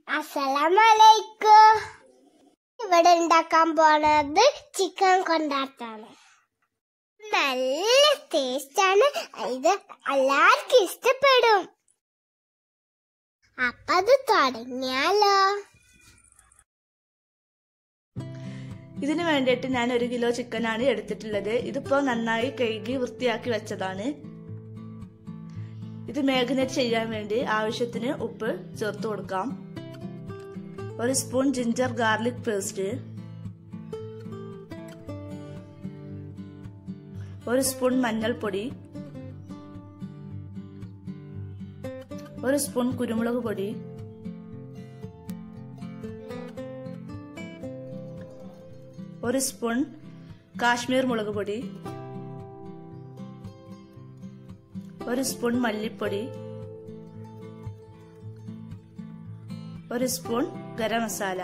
അസലാമലൈക്കും ഇവിടെ ഉണ്ടാക്കാൻ പോണത് ചിക്കൻ കൊണ്ടാട്ടാണ് നല്ല ടേസ്റ്റ് ആണ് ഇത് എല്ലാവർക്കും ഇഷ്ടപ്പെടും അപ്പൊ അത് തുടങ്ങിയാലോ ഇതിന് വേണ്ടിയിട്ട് ഞാൻ ഒരു കിലോ ചിക്കനാണ് എടുത്തിട്ടുള്ളത് ഇതിപ്പോൾ നന്നായി കഴുകി വൃത്തിയാക്കി വെച്ചതാണ് ഇത് മാഗ്നേറ്റ് ചെയ്യാൻ വേണ്ടി ആവശ്യത്തിന് ഉപ്പ് ചേർത്ത് കൊടുക്കാം ഒരു സ്പൂൺ ജിഞ്ചർ ഗാർലിക് പേസ്റ്റ് ഒരു സ്പൂൺ മഞ്ഞൾപ്പൊടി ഒരു സ്പൂൺ കുരുമുളക് പൊടി ഒരു സ്പൂൺ കാശ്മീർ മുളക് പൊടി ഒരു സ്പൂൺ മല്ലിപ്പൊടി ഒരു സ്പൂൺ ഗരം മസാല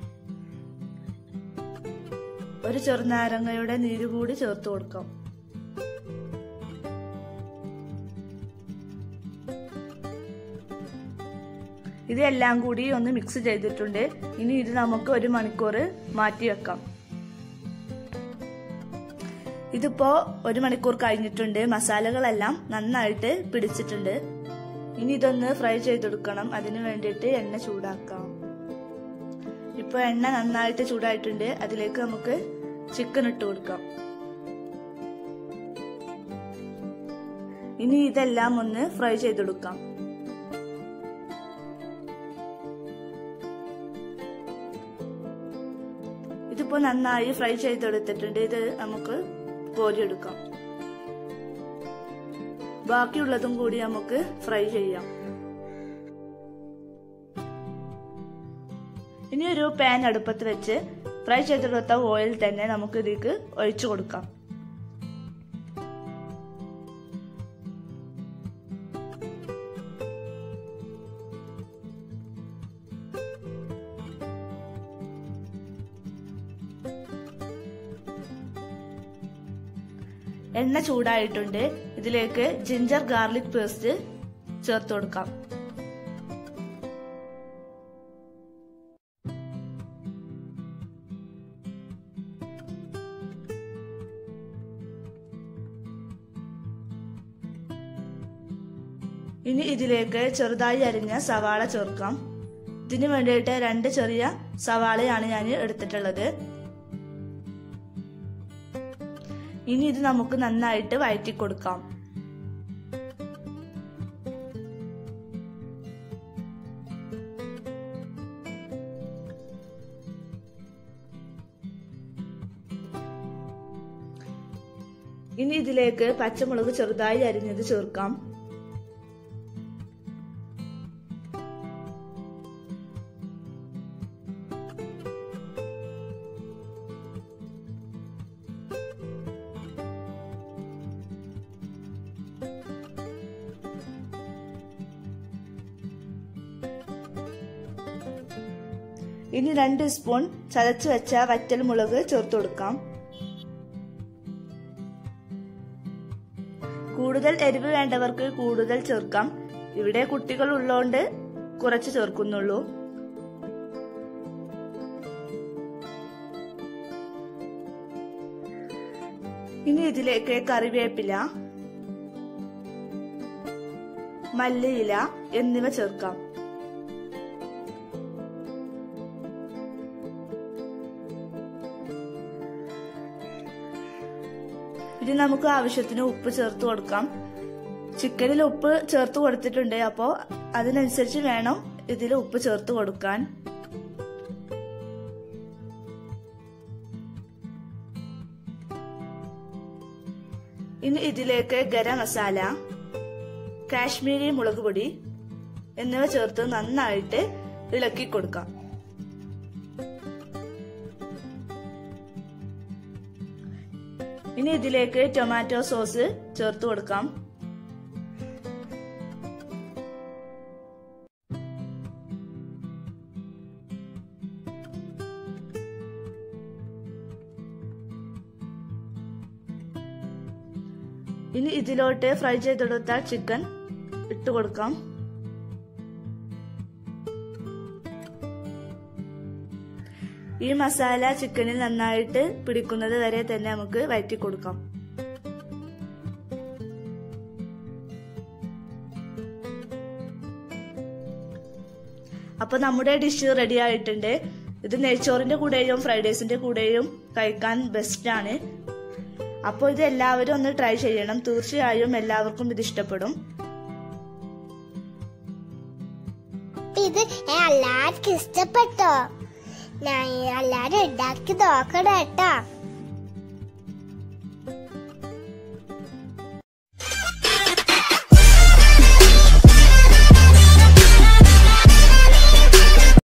ഒരു ചെറുനാരങ്ങയുടെ നീര് കൂടി ചേർത്ത് കൊടുക്കാം ഇതെല്ലാം കൂടി ഒന്ന് മിക്സ് ചെയ്തിട്ടുണ്ട് ഇനി ഇത് നമുക്ക് ഒരു മണിക്കൂർ മാറ്റി വെക്കാം ഇതിപ്പോ ഒരു മണിക്കൂർ കഴിഞ്ഞിട്ടുണ്ട് മസാലകളെല്ലാം നന്നായിട്ട് പിടിച്ചിട്ടുണ്ട് ഇനി ഇതൊന്ന് ഫ്രൈ ചെയ്തെടുക്കണം അതിന് വേണ്ടിയിട്ട് എണ്ണ ചൂടാക്കാം ഇപ്പൊ എണ്ണ നന്നായിട്ട് ചൂടായിട്ടുണ്ട് അതിലേക്ക് നമുക്ക് ചിക്കൻ ഇട്ട് കൊടുക്കാം ഇനി ഇതെല്ലാം ഒന്ന് ഫ്രൈ ചെയ്തെടുക്കാം ഇതിപ്പോ നന്നായി ഫ്രൈ ചെയ്തെടുത്തിട്ടുണ്ട് ഇത് നമുക്ക് കോരിയെടുക്കാം ബാക്കിയുള്ളതും കൂടി നമുക്ക് ഫ്രൈ ചെയ്യാം ഇനി ഒരു പാൻ അടുപ്പത്ത് വെച്ച് ഫ്രൈ ചെയ്തെടുത്ത ഓയിൽ തന്നെ നമുക്ക് ഇതിലേക്ക് ഒഴിച്ചു കൊടുക്കാം എണ്ണ ചൂടായിട്ടുണ്ട് ഇതിലേക്ക് ജിഞ്ചർ ഗാർലിക് പേസ്റ്റ് ചേർത്ത് കൊടുക്കാം ഇനി ഇതിലേക്ക് ചെറുതായി അരിഞ്ഞ സവാള ചേർക്കാം ഇതിനു വേണ്ടിയിട്ട് രണ്ട് ചെറിയ സവാളയാണ് ഞാൻ എടുത്തിട്ടുള്ളത് ഇനി ഇത് നമുക്ക് നന്നായിട്ട് വഴറ്റി കൊടുക്കാം ഇനി ഇതിലേക്ക് പച്ചമുളക് ചെറുതായി അരിഞ്ഞത് ചേർക്കാം ഇനി രണ്ട് സ്പൂൺ ചതച്ചു വെച്ച വറ്റൽ മുളക് ചേർത്ത് കൊടുക്കാം കൂടുതൽ എരിവ് വേണ്ടവർക്ക് കൂടുതൽ ചേർക്കാം ഇവിടെ കുട്ടികൾ ഉള്ളതുകൊണ്ട് കുറച്ച് ചേർക്കുന്നുള്ളൂ ഇനി ഇതിലേക്ക് കറിവേപ്പില മല്ലിയില എന്നിവ ചേർക്കാം ഇനി നമുക്ക് ആവശ്യത്തിന് ഉപ്പ് ചേർത്ത് കൊടുക്കാം ചിക്കനിൽ ഉപ്പ് ചേർത്ത് കൊടുത്തിട്ടുണ്ട് അപ്പോൾ അതിനനുസരിച്ച് വേണം ഇതിൽ ഉപ്പ് ചേർത്ത് കൊടുക്കാൻ ഇനി ഇതിലേക്ക് ഗരം മസാല കാശ്മീരി മുളക് പൊടി എന്നിവ ചേർത്ത് നന്നായിട്ട് ഇളക്കി കൊടുക്കാം ഇനി ഇതിലേക്ക് ടൊമാറ്റോ സോസ് ചേർത്ത് കൊടുക്കാം ഇനി ഇതിലോട്ട് ഫ്രൈ ചെയ്തെടുത്ത ചിക്കൻ ഇട്ട് കൊടുക്കാം ഈ മസാല ചിക്കനിൽ നന്നായിട്ട് പിടിക്കുന്നത് വരെ തന്നെ നമുക്ക് വഴറ്റി കൊടുക്കാം അപ്പൊ നമ്മുടെ ഡിഷ് റെഡി ആയിട്ടുണ്ട് ഇത് നെയ്ച്ചോറിന്റെ കൂടെയും ഫ്രൈഡ് റൈസിന്റെ കൂടെയും കഴിക്കാൻ ബെസ്റ്റ് ആണ് അപ്പോൾ ഇത് എല്ലാവരും ഒന്ന് ട്രൈ ചെയ്യണം തീർച്ചയായും എല്ലാവർക്കും ഇത് ഇഷ്ടപ്പെടും ഇത് എല്ലാവർക്കും ഇഷ്ടപ്പെട്ടോ ഞാൻ എല്ലാരും ഉണ്ടാക്കി നോക്കണം കേട്ടോ